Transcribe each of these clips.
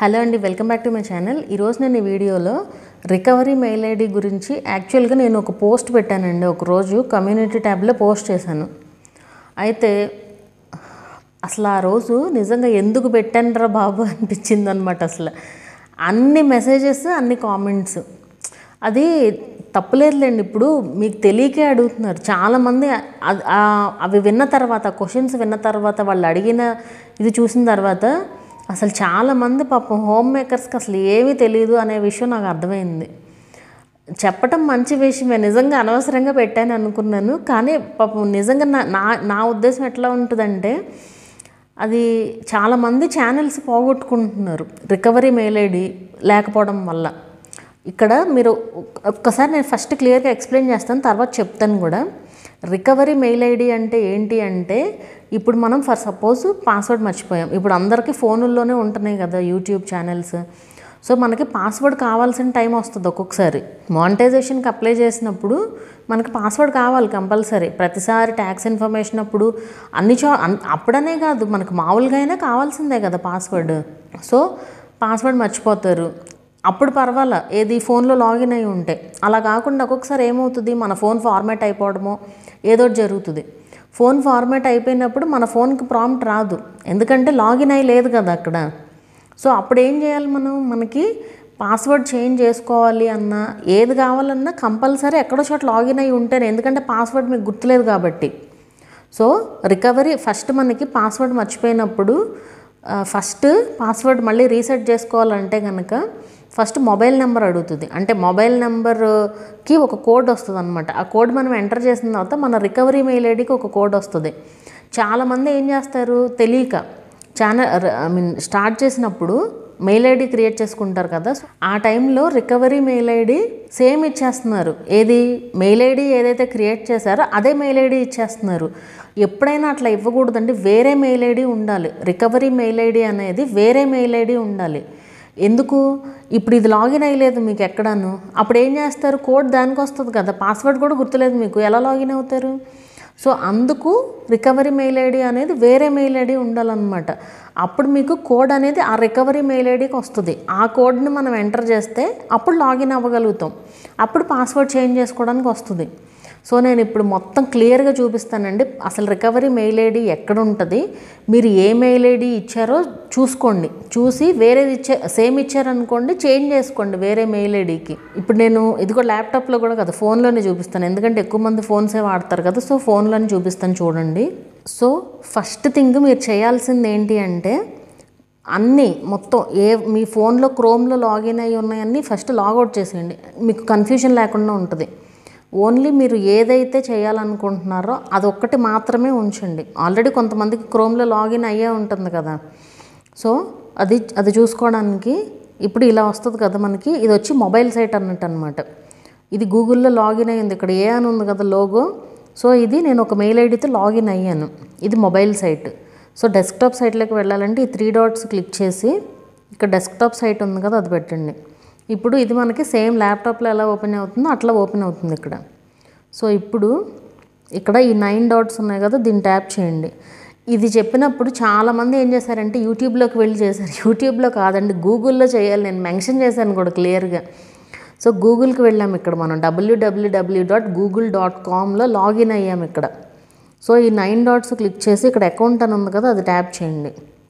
hello అండి welcome back to my channel ఈరోజు నేను ఈ వీడియోలో రికవరీ మెయిల్ ఐడి గురించి యాక్చువల్గా నేను ఒక పోస్ట్ పెట్టానండి ఒక రోజు కమ్యూనిటీ ట్యాబ్లో పోస్ట్ చేశాను అయితే అసలు ఆ రోజు నిజంగా ఎందుకు పెట్టానురా బాబు అనిపించింది అనమాట అసలు అన్ని మెసేజెస్ అన్ని కామెంట్స్ అది తప్పులేదులేండి ఇప్పుడు మీకు తెలియకే అడుగుతున్నారు చాలామంది అ- ఆ- అవి విన్న తర్వాత క్వశ్చన్స్ విన్న తర్వాత వాళ్ళు అడిగిన ఇది చూసిన తర్వాత అసలు చాలామంది పాపం హోమ్ మేకర్స్కి అసలు ఏమీ తెలియదు అనే విషయం నాకు అర్థమైంది చెప్పటం మంచి విషయమే నిజంగా అనవసరంగా పెట్టాను అనుకున్నాను కానీ పాపం నిజంగా నా నా నా ఉద్దేశం ఎట్లా ఉంటుందంటే అది చాలామంది ఛానల్స్ పోగొట్టుకుంటున్నారు రికవరీ మెయిల్ ఐడి లేకపోవడం వల్ల ఇక్కడ మీరు ఒక్- ఒక్కసారి నేను ఫస్ట్ క్లియర్గా ఎక్స్ప్లెయిన్ చేస్తాను తర్వాత చెప్తాను కూడా రికవరీ మెయిల్ ఐడి అంటే ఏంటి అంటే ఇప్పుడు మనం ఫర్ సపోజ్ పాస్వర్డ్ మర్చిపోయాం ఇప్పుడు అందరికీ ఫోనుల్లోనే ఉంటున్నాయి కదా యూట్యూబ్ ఛానల్స్ సో మనకి పాస్వర్డ్ కావాల్సిన టైం వస్తుంది ఒక్కొక్కసారి మానిటైజేషన్కి అప్లై చేసినప్పుడు మనకి పాస్వర్డ్ కావాలి కంపల్సరీ ప్రతిసారి ట్యాక్స్ ఇన్ఫర్మేషన్ అప్పుడు అన్ని చో అన్- అప్పుడనే కాదు మనకు మామూలుగా అయినా కావాల్సిందే కదా పాస్వర్డ్ సో పాస్వర్డ్ మర్చిపోతారు అప్పుడు పర్వాలా ఏది ఫోన్లో లాగిన్ అయి ఉంటే అలా కాకుండా ఒక్కొక్కసారి ఏమవుతుంది మన ఫోన్ ఫార్మాట్ అయిపోవడమో ఏదో ఒకటి జరుగుతుంది ఫోన్ ఫార్మాట్ అయిపోయినప్పుడు మన ఫోన్కి ప్రాంప్ట్ రాదు ఎందుకంటే లాగిన్ అయ్యి లేదు కదా అక్కడ సో అప్పుడు ఏం చేయాలి మనం మనకి పాస్వర్డ్ చేంజ్ చేసుకోవాలి అన్నా ఏది కావాలన్నా కంపల్సరీ ఎక్కడో చోట లాగిన్ అయి ఉంటేనే ఎందుకంటే పాస్వర్డ్ మీకు గుర్తులేదు కాబట్టి సో రికవరీ ఫస్ట్ మనకి పాస్వర్డ్ మర్చిపోయినప్పుడు ఆ, ఫస్ట్ పాస్వర్డ్ మళ్ళీ రీసెట్ చేసుకోవాలంటే కనుక ఫస్ట్ మొబైల్ నెంబర్ అడుగుతుంది అంటే మొబైల్ నెంబర్కి ఒక కోడ్ వస్తుంది అనమాట ఆ కోడ్ మనం ఎంటర్ చేసిన తర్వాత మన రికవరీ మెయిల్ ఐడికి ఒక కోడ్ వస్తుంది చాలామంది ఏం చేస్తారు తెలియక ఛానల్ ఐ మీన్ స్టార్ట్ చేసినప్పుడు మెయిల్ ఐడి క్రియేట్ చేసుకుంటారు కదా సో ఆ టైంలో రికవరీ మెయిల్ ఐడి సేమ్ ఇచ్చేస్తున్నారు ఏది మెయిల్ ఐడి ఏదైతే క్రియేట్ చేశారో అదే మెయిల్ ఐడి ఇచ్చేస్తున్నారు ఎప్పుడైనా అట్లా ఇవ్వకూడదండి వేరే మెయిల్ ఐడి ఉండాలి రికవరీ మెయిల్ ఐడి అనేది వేరే మెయిల్ ఐడి ఉండాలి ఎందుకు ఇప్పుడు ఇది లాగిన్ అయ్యలేదు మీకు ఎక్కడాను అప్పుడు ఏం చేస్తారు కోడ్ దానికి వస్తుంది కదా పాస్వర్డ్ కూడా గుర్తులేదు మీకు ఎలా లాగిన్ అవుతారు సో అందుకు రికవరీ మెయిల్ ఐడి అనేది వేరే మెయిల్ ఐడి ఉండాలన్నమాట అప్పుడు మీకు కోడ్ అనేది ఆ రికవరీ మెయిల్ ఐడికి వస్తుంది ఆ కోడ్ని మనం ఎంటర్ చేస్తే అప్పుడు లాగిన్ అవ్వగలుగుతాం అప్పుడు పాస్వర్డ్ చేంజ్ చేసుకోవడానికి వస్తుంది సో నేను ఇప్పుడు మొత్తం క్లియర్గా చూపిస్తానండి అసలు రికవరీ మెయిల్ ఐడి ఎక్కడ ఉంటుంది మీరు ఏ మెయిల్ ఐడి ఇచ్చారో చూసుకోండి చూసి వేరేది ఇచ్చే సేమ్ ఇచ్చారనుకోండి చేంజ్ చేసుకోండి వేరే మెయిల్ ఐడికి ఇప్పుడు నేను ఇది కూడా ల్యాప్టాప్లో కూడా కదా ఫోన్లోనే చూపిస్తాను ఎందుకంటే ఎక్కువ మంది ఫోన్సే వాడతారు కదా సో ఫోన్లోనే చూపిస్తాను చూడండి సో ఫస్ట్ థింగ్ మీరు చేయాల్సింది ఏంటి అంటే అన్నీ మొత్తం ఏ మీ ఫోన్లో క్రోమ్లో లాగిన్ అయ్యి ఉన్నాయన్నీ ఫస్ట్ లాగౌట్ చేసేయండి మీకు కన్ఫ్యూజన్ లేకుండా ఉంటుంది ఓన్లీ మీరు ఏదైతే చేయాలనుకుంటున్నారో అదొక్కటి మాత్రమే ఉంచండి ఆల్రెడీ కొంతమందికి క్రోమ్లో లాగిన్ అయ్యే ఉంటుంది కదా సో అది అది చూసుకోవడానికి ఇప్పుడు ఇలా వస్తుంది కదా మనకి ఇది వచ్చి మొబైల్ సైట్ అన్నట్టు అనమాట ఇది గూగుల్లో లాగిన్ అయ్యింది ఇక్కడ ఏ అని ఉంది కదా లోగో సో ఇది నేను ఒక మెయిల్ ఐడితో లాగిన్ అయ్యాను ఇది మొబైల్ సైట్ సో డెస్క్టాప్ సైట్లోకి వెళ్ళాలంటే ఈ త్రీ డాట్స్ క్లిక్ చేసి ఇక్కడ డెస్క్టాప్ సైట్ ఉంది కదా అది పెట్టండి ఇప్పుడు ఇది మనకి సేమ్ ల్యాప్టాప్లో ఎలా ఓపెన్ అవుతుందో అట్లా ఓపెన్ అవుతుంది ఇక్కడ సో ఇప్పుడు ఇక్కడ ఈ నైన్ డాట్స్ ఉన్నాయి కదా దీన్ని ట్యాప్ చేయండి ఇది చెప్పినప్పుడు చాలామంది ఏం చేశారంటే యూట్యూబ్లోకి వెళ్ళి చేశారు యూట్యూబ్లో కాదండి గూగుల్లో చేయాలి నేను మెన్షన్ చేశాను కూడా క్లియర్గా సో గూగుల్కి వెళ్ళాము ఇక్కడ మనం డబ్ల్యూడబ్ల్యూడబ్ల్యూ డాట్ గూగుల్ డాట్ కామ్లో లాగిన్ అయ్యాము ఇక్కడ సో ఈ నైన్ డాట్స్ క్లిక్ చేసి ఇక్కడ అకౌంట్ అని ఉంది కదా అది ట్యాప్ చేయండి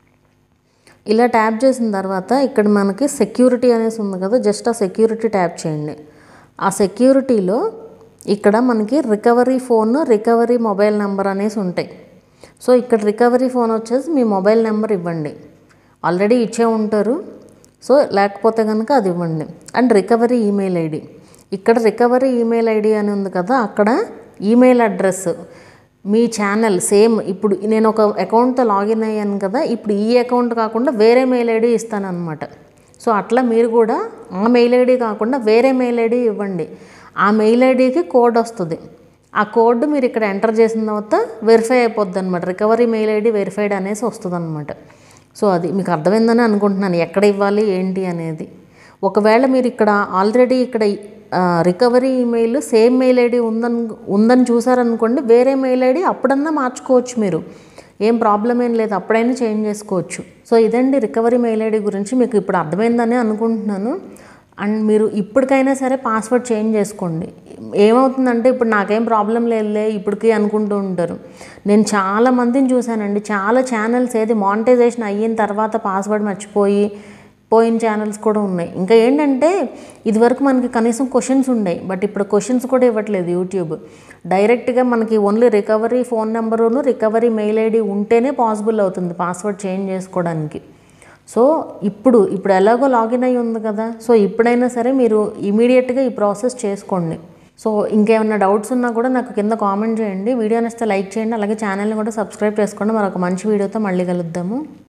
ఇలా ట్యాప్ చేసిన తర్వాత ఇక్కడ మనకి సెక్యూరిటీ అనేసి ఉంది కదా జస్ట్ ఆ సెక్యూరిటీ ట్యాప్ చేయండి ఆ సెక్యూరిటీలో ఇక్కడ మనకి recovery phone recovery mobile number అనేసి ఉంటాయి సో ఇక్కడ రికవరీ ఫోన్ వచ్చేసి మీ మొబైల్ నెంబర్ ఇవ్వండి ఆల్రెడీ ఇచ్చే ఉంటారు సో లేకపోతే కనుక అది ఇవ్వండి అండ్ రికవరీ ఈమెయిల్ ఐడి ఇక్కడ రికవరీ ఈమెయిల్ ఐడి అని ఉంది కదా అక్కడ ఈమెయిల్ అడ్రస్ మీ ఛానల్ సేమ్ ఇప్పుడు నేను ఒక అకౌంట్తో లాగిన్ అయ్యాను కదా ఇప్పుడు ఈ అకౌంట్ కాకుండా వేరే మెయిల్ ఐడి ఇస్తానన్నమాట సో అట్లా మీరు కూడా ఆ మెయిల్ ఐడి కాకుండా వేరే మెయిల్ ఐడి ఇవ్వండి ఆ మెయిల్ ఐడికి కోడ్ వస్తుంది ఆ కోడ్ మీరు ఇక్కడ ఎంటర్ చేసిన తర్వాత వెరిఫై అయిపోద్ది అనమాట రికవరీ మెయిల్ ఐడి వెరిఫైడ్ అనేసి వస్తుంది అనమాట సో అది మీకు అర్థమైందని అనుకుంటున్నాను ఎక్కడ ఇవ్వాలి ఏంటి అనేది ఒకవేళ మీరు ఇక్కడ ఆల్రెడీ ఇక్కడ recovery email same mail ID ఉందని ఉందని చూసారనుకోండి వేరే మెయిల్ ఐడి అప్పుడన్నా మార్చుకోవచ్చు మీరు ఏం ప్రాబ్లం ఏం లేదు అప్పుడైనా చేంజ్ చేసుకోవచ్చు సో ఇదండి రికవరీ మెయిల్ ఐడి గురించి మీకు ఇప్పుడు అర్థమైందని అనుకుంటున్నాను అండ్ మీరు ఇప్పటికైనా సరే పాస్వర్డ్ చేంజ్ చేసుకోండి ఏమవుతుందంటే ఇప్పుడు నాకేం ప్రాబ్లం లేదులే ఇప్పటికి అనుకుంటూ ఉంటారు నేను చాలా మందిని చూశానండి చాలా ఛానల్స్ ఏది మానిటైజేషన్ అయిన తర్వాత పాస్వర్డ్ మర్చిపోయి పోయిన ఛానల్స్ కూడా ఉన్నాయి ఇంకా ఏంటంటే ఇదివరకు మనకి కనీసం క్వశ్చన్స్ ఉన్నాయి బట్ ఇప్పుడు క్వశ్చన్స్ కూడా ఇవ్వట్లేదు యూట్యూబ్ డైరెక్ట్గా మనకి ఓన్లీ రికవరీ ఫోన్ నెంబరును రికవరీ మెయిల్ ఐడి ఉంటేనే పాసిబుల్ అవుతుంది పాస్వర్డ్ చేంజ్ చేసుకోవడానికి సో ఇప్పుడు ఇప్పుడు ఎలాగో లాగిన్ అయ్యి ఉంది కదా సో ఇప్పుడైనా సరే మీరు ఇమీడియట్గా ఈ ప్రాసెస్ చేసుకోండి సో ఇంకేమైనా డౌట్స్ ఉన్నా కూడా నాకు కింద కామెంట్ చేయండి వీడియో నచ్చితే లైక్ చేయండి అలాగే ఛానల్ని కూడా సబ్స్క్రైబ్ చేసుకోండి మరొక మంచి వీడియోతో మళ్ళీ కలుద్దాము